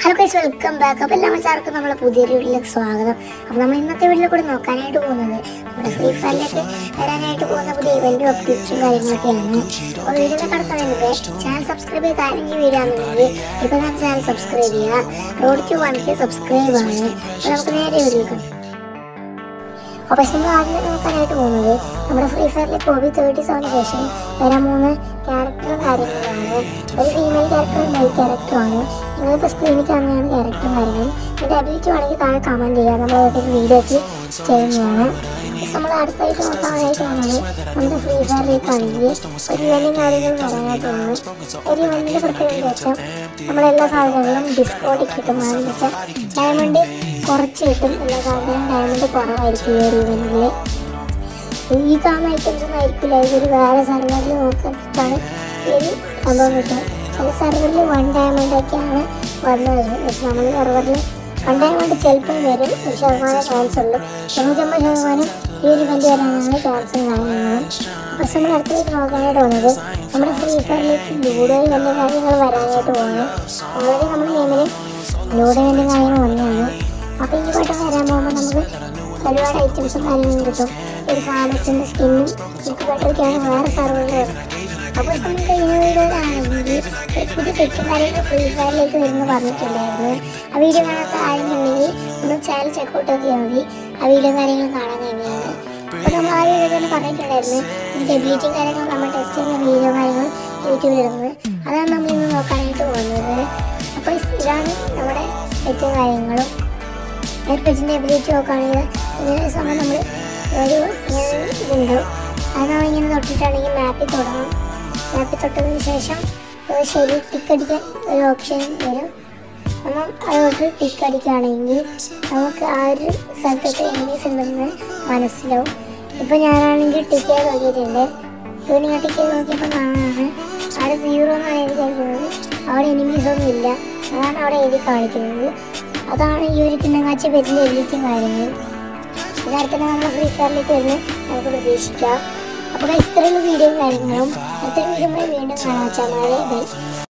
hello guys welcome back അപ്പോൾ എല്ലാ മച്ചാർക്കും നമ്മളെ പുതിയൊരു വീട്ടിലേക്ക് സ്വാഗതം അപ്പോൾ നമ്മൾ ഇന്നത്തെ വീട്ടിൽ കൂടി നോക്കാനായിട്ട് പോകുന്നത് നമ്മുടെ ഫ്രീ ഫയറിലേക്ക് വരാനായിട്ട് പോകുന്ന പുതിയ ഇവൻറ്റും അപ്ഡേറ്റ്സും കാര്യങ്ങളൊക്കെയാണ് അപ്പോൾ വീഡിയോ കടക്കാൻ വേണ്ടി ചാനൽ സബ്സ്ക്രൈബ് ചെയ്ത് ആരെങ്കിലും വീഡിയോ ആണെന്നുണ്ടെങ്കിൽ ഇപ്പോൾ ഞാൻ ചാനൽ സബ്സ്ക്രൈബ് ചെയ്യുക road to one K subscribe ആണ് അപ്പോൾ നമുക്ക് നേരെ വീഡിയോ അപ്പോൾ നമ്മൾ ആദ്യം നോക്കാനായിട്ട് പോകുന്നത് നമ്മുടെ ഫ്രീ ഫയറിലെ കോവി തേർട്ടി സെവന് ശേഷം വരാൻ മൂന്ന് ക്യാരക്ടറും കാര്യങ്ങളാണ് ഒരു ഫീമെയിൽ ക്യാരക്ടറും മെയിൽ ക്യാരക്ടറുമാണ് നിങ്ങളിപ്പോൾ സ്ക്രീനിൽ കാണുന്നതാണ് ക്യാരക്ടറും കാര്യങ്ങളും ഇതിൻ്റെ അബിലിറ്റി വേണമെങ്കിൽ താഴെ കമൻറ്റ് ചെയ്യുക നമ്മൾ അതൊക്കെ വീഡിയോ ഒക്കെ ചെയ്യുന്നതാണ് നമ്മൾ അടുത്തായിട്ട് നോക്കാനായിട്ട് പോകുന്നത് നമ്മുടെ ഫ്രീ ഫയറിലേക്കാണെങ്കിൽ ഒരു ഇവൻറ്റും കാര്യങ്ങളും വരാനായിട്ട് പോകുന്നത് ഒരു ഇവൻറ്റിൻ്റെ പ്രത്യേകത വെച്ചാൽ നമ്മളെല്ലാ സാധനങ്ങളും ഡിസ്കൗണ്ടിൽ കിട്ടും അതെന്ന് വെച്ചാൽ ഡയമണ്ട് കുറച്ച് കിട്ടും എല്ലാ സാധനവും ഡയമണ്ട് കുറവായിരിക്കും ഈ ഒരു ഇവൻറ്റിൽ ഈ കാണുന്ന ഐറ്റംസ് ഒന്നും ആയിരിക്കില്ല ഇതൊരു വേറെ സർവറിൽ നോക്കിയിട്ടാണ് ഈ ഒരു സംഭവം കിട്ടുക ചില സർവറിൽ വൺ ഡയമണ്ട് ഒക്കെയാണ് വന്നത് പക്ഷെ നമ്മൾ സർവറിൽ വൺ ഡയമണ്ട് ചിലപ്പോൾ വരും ഒരു ശതമാനം ചാൻസ് ഉള്ളൂ തൊണ്ണൂറ്റമ്പത് ശതമാനം ഈ ഒരു ഇവൻറ്റ് വരാനാണ് ചാൻസും കാര്യങ്ങളും പക്ഷെ നമ്മൾ അടുത്തേക്ക് നോക്കാനായിട്ട് പോകുന്നത് നമ്മുടെ ഫ്രീ ഫയറിലേക്ക് ലൂഡോ ഇവൻ്റെ കാര്യങ്ങൾ വരാനായിട്ട് പോകുന്നത് ഓൾറെഡി നമ്മുടെ ഗെയിമിൽ ലൂഡോ ഇവൻ്റെ കാര്യങ്ങൾ വന്നതാണ് അപ്പോൾ ഈ വട്ടം വരാൻ പോകുമ്പോൾ നമുക്ക് ഒരുപാട് ഐറ്റംസും കാര്യങ്ങളും കിട്ടും ഒരു ഫാമസിൻ്റെ സ്കിന്നും നമുക്ക് പെട്ടൊക്കെയാണ് വേറെ സർവറുകൾ അപ്പോൾ നമുക്ക് ഈ വീഡിയോയിലാണെങ്കിൽ ഒരു പുതിയ പെറ്റും കാര്യങ്ങൾ ഫ്രീ ഫയറിലേക്ക് വരുമെന്ന് പറഞ്ഞിട്ടുണ്ടായിരുന്നു ആ വീഡിയോ കാണാത്ത ആരെന്നുണ്ടെങ്കിൽ ഒന്ന് ചാനൽ ചെക്കൗട്ട് ചെയ്താൽ മതി ആ വീഡിയോ കാര്യങ്ങൾ കാണാൻ തന്നെയാണ് അപ്പോൾ നമ്മൾ ആ വീഡിയോ തന്നെ പറഞ്ഞിട്ടുണ്ടായിരുന്നു ഇതിൻ്റെ എബിലിറ്റിയും കാര്യങ്ങളും നമ്മൾ ടെസ്റ്റ് ചെയ്യുന്ന വീഡിയോ കാര്യങ്ങൾ യൂട്യൂബിൽ ഇടുന്നത് അതാണ് നമ്മൾ ഇന്ന് നോക്കാനായിട്ട് പോകുന്നത് അപ്പോൾ ഇതാണ് നമ്മുടെ പെറ്റും കാര്യങ്ങളും എയർപെറ്റിൻ്റെ എബിലിറ്റി നോക്കുകയാണെങ്കിൽ ഇങ്ങനെ സമയം നമ്മൾ ഒരു ഇങ്ങനെ ഇതുണ്ട് അത് നമ്മൾ ഇങ്ങനെ തൊട്ടിട്ടാണെങ്കിൽ മാപ്പിൽ തുടങ്ങും മാപ്പിൽ തൊട്ടതിന് ശേഷം ഒരു ശരി ടിക്ക് അടിക്കാൻ ഒരു ഓപ്ഷൻ വരും നമ്മൾ അതോട്ട് ടിക്ക് അടിക്കുകയാണെങ്കിൽ നമുക്ക് ആ ഒരു സ്ഥലത്തൊക്കെ എനിമീസ് ഉണ്ടെന്ന് മനസ്സിലാവും ഇപ്പോൾ ഞാനാണെങ്കിൽ ടിക്ക് ചെയ്ത് നോക്കിയിട്ടുണ്ട് ഇപ്പോൾ ഞാൻ ടിക്ക് ചെയ്ത് നോക്കിയപ്പോൾ കാണാനാണ് അവിടെ സീറോ എന്നാണ് എഴുതി കാണിക്കുന്നത് അവിടെ എനിമീസ് ഒന്നും ഇല്ല അതാണ് അവിടെ എഴുതി കാണിക്കുന്നത് അതാണ് ഈ ഒരു കിണ്ണങ്ങാച്ച പേരിൻ്റെ എലിറ്റും കാര്യങ്ങളും ഇതിനടുത്ത് തന്നെ നമ്മൾ ഫ്രീ ഫയറിലേക്ക് വരുന്നത് നമുക്ക് പ്രതീക്ഷിക്കാം അപ്പോൾ ഇത്രയുള്ള വീഡിയോയും കാര്യങ്ങളും അടുത്ത വീഡിയോ വീണ്ടും കാണാൻ വെച്ചാൽ ബൈ